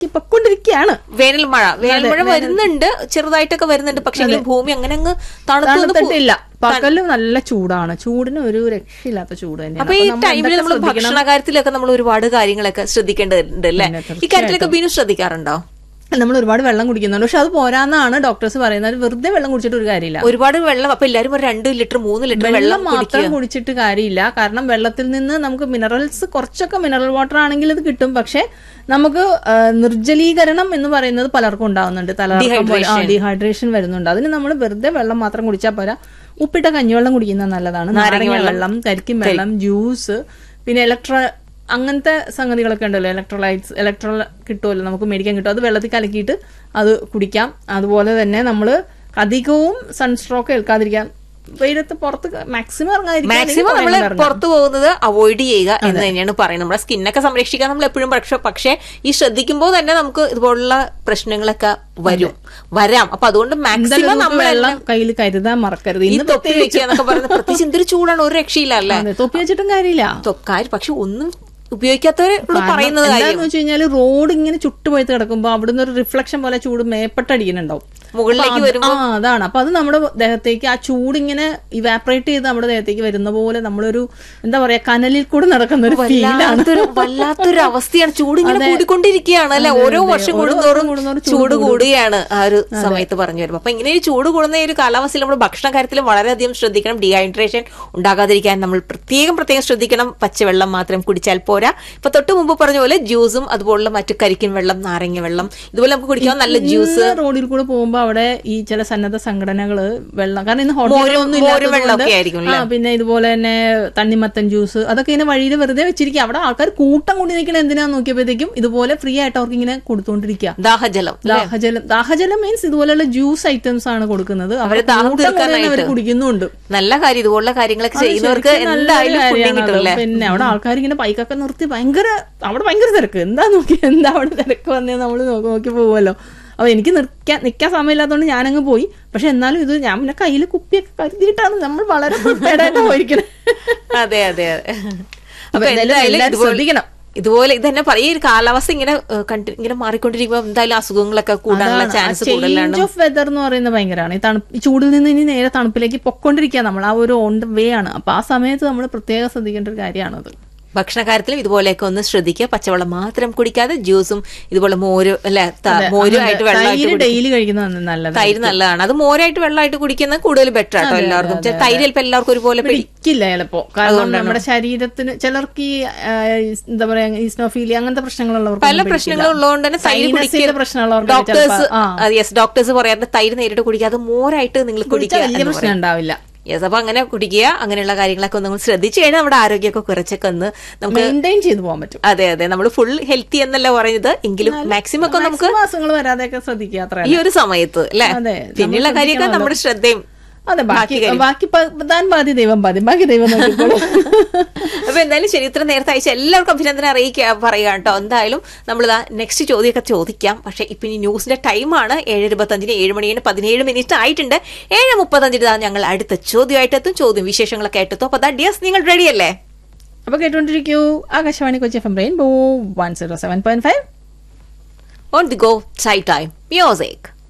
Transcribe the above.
പൊക്കൊണ്ടിരിക്കുകയാണ് വേനൽ മഴ വേനൽ മഴ വരുന്നുണ്ട് ചെറുതായിട്ടൊക്കെ വരുന്നുണ്ട് പക്ഷെ എങ്കിലും ഭൂമി അങ്ങനെ അങ്ങ് തണുത്തൊന്ന് പോ- തണുത്തിട്ടില്ല പകല് നല്ല ചൂടാണ് ചൂടിന് ഒരു രക്ഷയില്ലാത്ത ചൂട് തന്നെയാണ് അപ്പൊ ഈ അപ്പൊ നമ്മൾ ടൈമിൽ എന്തൊക്കെ നമ്മൾ ശ്രദ്ധിക്കണം? ഭക്ഷണ കാര്യത്തിലൊക്കെ നമ്മൾ ഒരുപാട് കാര്യങ്ങളൊക്കെ ശ്രദ്ധിക്കേണ്ടതുണ്ട് അല്ലേ പിന്നെ ഈ കാര്യത്തിലൊക്കെ ബീനു ശ്രദ്ധിക്കാറുണ്ടോ നമ്മൾ ഒരുപാട് വെള്ളം കുടിക്കുന്നുണ്ട് പക്ഷെ അത് പോരാന്നാണ് ഡോക്ടേഴ്സ് പറയുന്നത് വെറുതെ വെള്ളം കുടിച്ചിട്ട് ഒരു കാര്യമില്ല ഒരുപാട് വെള്ളം അപ്പൊ എല്ലാരും ഒരു രണ്ട് ലിറ്റർ മൂന്ന് ലിറ്റർ വെള്ളം വെള്ളം മാത്രം കുടിക്കുക കുടിച്ചിട്ട് കാര്യമില്ല കാരണം വെള്ളത്തിൽ നിന്ന് നമുക്ക് മിനറൽസ് കുറച്ചൊക്കെ മിനറൽ വാട്ടർ ആണെങ്കിൽ ഇത് കിട്ടും പക്ഷെ നമുക്ക് ആ, നിർജ്ജലീകരണം എന്ന് പറയുന്നത് പലർക്കും ഉണ്ടാവുന്നുണ്ട് തലകറക്കം പോലെ ഡീഹൈഡ്രേഷൻ വരുന്നുണ്ട് അതിന് നമ്മൾ വെറുതെ വെള്ളം മാത്രം കുടിച്ചാൽ പോരാ ഉപ്പിട്ട കഞ്ഞിവെള്ളം കുടിക്കുന്നത് നല്ലതാണ് നാരങ്ങ വെള്ളം കരിക്കും വെള്ളം ജ്യൂസ് പിന്നെ ഇലക്ട്രോ അങ്ങനത്തെ സംഗതികളൊക്കെ ഉണ്ടല്ലോ ഇലക്ട്രോലൈറ്റ്സ് ഇലക്ട്രോ കിട്ടുമല്ലോ നമുക്ക് മേടിക്കാൻ കിട്ടും അത് വെള്ളത്തിൽ കലക്കിയിട്ട് അത് കുടിക്കാം അതുപോലെ തന്നെ നമ്മൾ അധികവും സൺസ്ട്രോക്ക് ഏൽക്കാതിരിക്കാൻ വെയിലത്ത് പുറത്ത് മാക്സിമം ഇറങ്ങാതിരിക്കാൻ മാക്സിമം നമ്മൾ പുറത്തു പോകുന്നത് അവോയ്ഡ് ചെയ്യുക എന്ന് തന്നെയാണ് പറയുന്നത് നമ്മുടെ സ്കിന്നൊക്കെ സംരക്ഷിക്കാൻ നമ്മൾ എപ്പോഴും പക്ഷെ പക്ഷെ ഈ ശ്രദ്ധിക്കുമ്പോൾ തന്നെ നമുക്ക് ഇതുപോലുള്ള പ്രശ്നങ്ങളൊക്കെ വരും വരാം അപ്പൊ അതുകൊണ്ട് മാക്സിമം നമ്മൾ വെള്ളം കയ്യിൽ കരുതാൻ മറക്കരുത് ഈ ഇന്ന് തൊപ്പി വെക്കുക എന്നൊക്കെ പറയുന്നത് പ്രത്യേകിച്ച് എന്തൊരു ചൂടാണ് ഒരു രക്ഷയില്ല അല്ലേ അതെ, തൊപ്പി വെച്ചിട്ടും കാര്യമില്ല കാര്യം പക്ഷെ ഒന്നും ഉപയോഗിക്കാത്തവരോട് പറയുന്നത് കാര്യം എന്താന്ന് വെച്ച് കഴിഞ്ഞാല് റോഡ് ഇങ്ങനെ ചുട്ടുപോയത്ത് കിടക്കുമ്പോ അവിടുന്ന് ഒരു റിഫ്ലക്ഷൻ പോലെ ചൂട് മേപ്പെട്ടടിക്കുന്നുണ്ടാവും മുകളിലേക്ക് അപ്പൊ അത് ആ അതാണ് അപ്പൊ അത് നമ്മുടെ ദേഹത്തേക്ക് ആ ചൂട് ഇങ്ങനെ ഇവാപ്പറേറ്റ് ചെയ്ത് നമ്മുടെ ദേഹത്തേക്ക് വരുന്ന പോലെ നമ്മളൊരു എന്താ പറയാ കനലിൽ കൂടെ നടക്കുന്ന ഒരു ഫീലാണ് വല്ലാത്തൊരു വല്ലാത്തൊരു അവസ്ഥയാണ് ചൂട് ഇങ്ങനെ കൂടിക്കൊണ്ടിരിക്കുകയാണ് അല്ലെ ഓരോ വർഷം കൂടുന്തോറും കൂടുന്തോറും ചൂട് കൂടുകയാണ് ആ ഒരു സമയത്ത് പറഞ്ഞു വരുമ്പോ അപ്പൊ ഇങ്ങനെ ഈ ചൂട് കൂടുന്ന ഈ ഒരു കാലാവസ്ഥയിൽ നമ്മൾ ഭക്ഷണ കാര്യത്തിൽ വളരെയധികം ശ്രദ്ധിക്കണം ഡീഹൈഡ്രേഷൻ ഉണ്ടാകാതിരിക്കാൻ നമ്മൾ പ്രത്യേകം പ്രത്യേകം ശ്രദ്ധിക്കണം പച്ചവെള്ളം മാത്രം കുടിച്ചാൽ പോരാ ഇപ്പൊ തൊട്ട് മുമ്പ് പറഞ്ഞ പോലെ ജ്യൂസും അതുപോലുള്ള മറ്റു കരിക്കിൻ വെള്ളം നാരങ്ങ വെള്ളം ഇതുപോലെ നമുക്ക് കുടിക്കാൻ നല്ല ജ്യൂസ് ഇന്ന് റോഡിൽ കൂടെ പോകുമ്പോ അവിടെ ഈ ചില സന്നദ്ധ സംഘടനകള് വെള്ളം കാരണം ഇന്ന് ഹോട്ടലുകളൊന്നും മോരും ഇല്ലാത്തത് വെള്ളമൊക്കെ കൊണ്ട് ആയിരിക്കും ആ പിന്നെ ഇതുപോലെ തന്നെ തണ്ണിമത്തൻ ജ്യൂസ് അതൊക്കെ ഇങ്ങനെ വഴിയിൽ വെറുതെ വെച്ചിരിക്കുക അവിടെ ആൾക്കാർ കൂട്ടം കൂടി നിൽക്കണ എന്തിനാന്ന് നോക്കിയപ്പോഴത്തേക്കും ഇതുപോലെ ഫ്രീ ആയിട്ട് അവർക്ക് ഇങ്ങനെ കൊടുത്തോണ്ടിരിക്കുക ദാഹജലം ദാഹജലം ദാഹജലം മീൻസ് ഇതുപോലെയുള്ള ജ്യൂസ് ഐറ്റംസ് ആണ് കൊടുക്കുന്നത് അവര് ദാഹം അവർ കുടിക്കുന്നുണ്ട് നല്ല കാര്യം ഇതുപോലുള്ള കാര്യങ്ങളൊക്കെ ചെയ്യുന്നവർക്ക് ശരിക്കും നല്ല എന്തായാലും പുണ്യം കാര്യമാണ് അത്. കിട്ടില്ലേ പിന്നെ അവിടെ ആൾക്കാർ ഇങ്ങനെ ബൈക്കൊക്കെ നിർത്തി ഭയങ്കര അവിടെ ഭയങ്കര തിരക്ക് എന്താ നോക്കി എന്താ അവിടെ തിരക്ക് വന്നേ നമ്മൾ നോക്കി പോവുമല്ലോ അപ്പൊ എനിക്ക് നിൽക്കാൻ നിൽക്കാൻ സമയമില്ലാത്തതുകൊണ്ട് ഞാനങ്ങ് പോയി പക്ഷെ എന്നാലും ഇത് ഞാൻ പിന്നെ കയ്യിൽ കുപ്പിയൊക്കെ കരുതിയിട്ടാണ് നമ്മൾ വളരെ പ്രിപ്പയർഡ് ആയിട്ട് പോയിരിക്കുന്നത് അതെ അതെ അതെ അപ്പൊ അപ്പൊ എന്തായാലും എന്തായാലും എല്ലാവരും ഇതുപോലെ- ശ്രദ്ധിക്കണം. ഇതുപോലെ ഇത് തന്നെ പറയും ഈ ഒരു കാലാവസ്ഥ ഇങ്ങനെ ഏഹ്, കണ്ടി- ഇങ്ങനെ മാറിക്കൊണ്ടിരിക്കുമ്പോൾ എന്തായാലും അസുഖങ്ങളൊക്കെ കൂടാനുള്ള ചാൻസ് കൂടുതലാണ് ചേഞ്ച് ഓഫ് വെതർ എന്ന് പറയുന്നത് ഭയങ്കരമാണ് ഈ തണുപ്പ് ഈ ചൂടിൽ നിന്ന് ഇനി നേരെ തണുപ്പിലേക്ക് പൊക്കൊണ്ടിരിക്കുക നമ്മൾ ആ ഒരു ഓൺ വേ ആണ് അപ്പൊ ആ സമയത്ത് നമ്മൾ പ്രത്യേകം ശ്രദ്ധിക്കേണ്ട ഒരു കാര്യമാണത് ഭക്ഷണ കാര്യത്തിലും ഇതുപോലെയൊക്കെ ഒന്ന് ശ്രദ്ധിക്കുക പച്ചവെള്ളം മാത്രം കുടിക്കാതെ ജ്യൂസും ഇതുപോലെ മോര് അല്ലെ മോരുമായിട്ട് വെള്ളമായിട്ട് തൈര് കുടി- ഡെയിലി കഴിക്കുന്നത് നല്ലത് തൈര് നല്ലതാണ് അത് മോരായിട്ട് വെള്ളമായിട്ട് കുടിക്കുന്നത് കൂടുതൽ ബെറ്റർ ആട്ടോ എല്ലാവർക്കും ചെ- തൈര് ചിലപ്പോൾ എല്ലാവർക്കും ഒരുപോലെ പിടി പിടിക്കില്ല ചിലപ്പോ കാരണം നമ്മുടെ ശരീരത്തിന് ചിലർക്ക് ഈ ആ, എന്താ പറയാ ഈസ്നോഫീലി അങ്ങനത്തെ പ്രശ്നങ്ങളുള്ളവർക്ക് പല പ്രശ്നങ്ങളും ഉള്ളതുകൊണ്ട് തന്നെ തൈര് സൈനസിന്റെ കുടിക്കുക പ്രശ്നമുള്ളവർക്ക് ഡോക്ടേഴ്സ് ചിലപ്പോ- ആ. യെസ് ഡോക്ടേഴ്സ് പറയാറുണ്ട് തൈര് നേരിട്ട് കുടിക്കാതെ മോരായിട്ട് നിങ്ങൾ കുടിച്ചാൽ കുടിക്കുക വലിയ എന്ന് പ്രശ്നം ഉണ്ടാവില്ല യെസ് അപ്പൊ അങ്ങനെ കുടിക്കുക അങ്ങനെയുള്ള കാര്യങ്ങളൊക്കെ ഒന്ന് നമ്മൾ ശ്രദ്ധിച്ചു കഴിഞ്ഞാൽ നമ്മുടെ ആരോഗ്യമൊക്കെ കുറച്ചൊക്കെ ഒന്ന് നമുക്ക് മെയിൻറ്റെയിൻ ചെയ്തു പോകാൻ പറ്റും അതെ അതെ നമ്മൾ ഫുൾ ഹെൽത്തി എന്നല്ല പറയുന്നത് എങ്കിലും മാക്സിമം ഒക്കെ നമുക്ക് മാസങ്ങൾ വരാതെയൊക്കെ ശ്രദ്ധിക്കുക അത്ര ഈ ഒരു സമയത്ത് അല്ലെ അതെ, പിന്നെയുള്ള നമ്മൾ കാര്യമൊക്കെ നമ്മുടെ ശ്രദ്ധയും അതെ ബാക്കി ബാക്കി പ- താൻ ബാധി ദൈവം ബാധി ബാക്കി ദൈവം നോക്കിക്കോളൂ അപ്പൊ എന്തായാലും ശരി ഇത്ര നേരത്തെ അയച്ച എല്ലാവർക്കും അഭിനന്ദനം അറിയിക്കുക പറയുക കേട്ടോ എന്തായാലും നമ്മൾ നെക്സ്റ്റ് ചോദ്യമൊക്കെ ചോദിക്കാം പക്ഷെ ഇപ്പൊ ഇനി ന്യൂസിന്റെ ടൈമാണ് ഏഴ് ഇരുപത്തഞ്ചിന് ഏഴ് മണിന് പതിനേഴ് മിനിറ്റ് ആയിട്ടുണ്ട് ഏഴ് മുപ്പത്തഞ്ചിന് ഇതാ ഞങ്ങൾ അടുത്ത ചോദ്യമായിട്ട് എത്തും ചോദ്യം വിശേഷങ്ങളൊക്കെ ആയിട്ട് എത്തും അപ്പൊ ദാ ഡിയസ് നിങ്ങൾ റെഡി അല്ലേ അപ്പൊ കേട്ടോണ്ടിരിക്കൂ Akashvani Kochi F M rainbow one zero seven point five on the go സൈ ടൈം മ്യൂസിക്